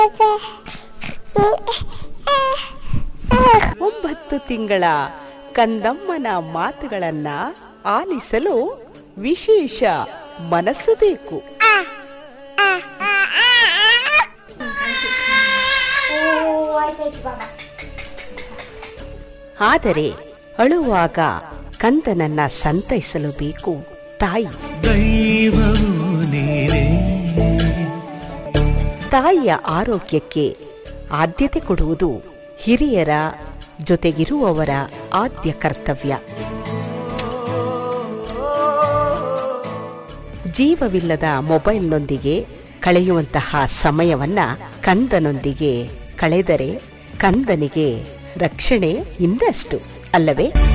ಒಂಬತ್ತು ತಿಂಗಳ ಕಂದಮ್ಮನ ಮಾತುಗಳನ್ನ ಆಲಿಸಲು ವಿಶೇಷ ಮನಸ್ಸು ಬೇಕು ಓ ಆಯ್ತಾಯ್ತು ಬಾಬಾ ಆದರೆ ಅಳುವಾಗ ಕಂದನನ್ನ ಸಂತೈಸಲು ಬೇಕು ತಾಯಿ ದೈವವು ನೀನೇ ತಾಯಿಯ ಆರೋಗ್ಯಕ್ಕೆ ಆದ್ಯತೆ ಕೊಡುವುದು ಹಿರಿಯರ ಜೊತೆಗಿರುವವರ ಆದ್ಯ ಕರ್ತವ್ಯ ಜೀವವಿಲ್ಲದ ಮೊಬೈಲ್ನೊಂದಿಗೆ ಕಳೆಯುವಂತಹ ಸಮಯವನ್ನ ಕಂದನೊಂದಿಗೆ ಕಳೆದರೆ ಕಂದನಿಗೆ ರಕ್ಷಣೆ ಇಂದಷ್ಟು ಅಲ್ಲವೇ